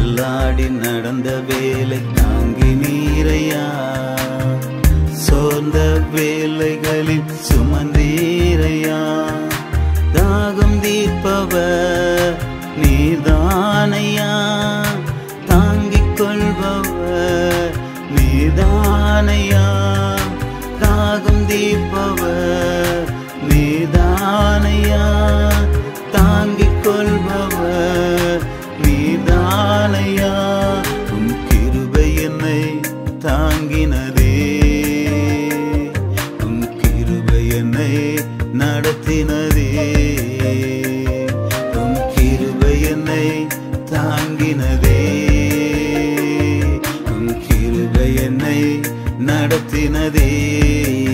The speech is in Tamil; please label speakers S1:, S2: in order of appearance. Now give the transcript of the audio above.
S1: தள்ளாடி நடந்த வேலை தாங்கி நீரையா சோர்ந்த வேலைகளில் சுமந்தீரையா தாகம் தீர்ப்பவர் நீர்தானையா தாங்கிக் கொள்பவர் நீர்தானையா தாகம் தீர்ப்பவர் நீர்தானையா தாங்கிக் கொள்பவர் நீர்தானையா உன் கிருபை என்னை தாங்கினதே உன் கிருபை என்னை நடத்தினதே உன் கிருபை என்னை தாங்கினதே உன் கிருபை என்னை நடத்தினதே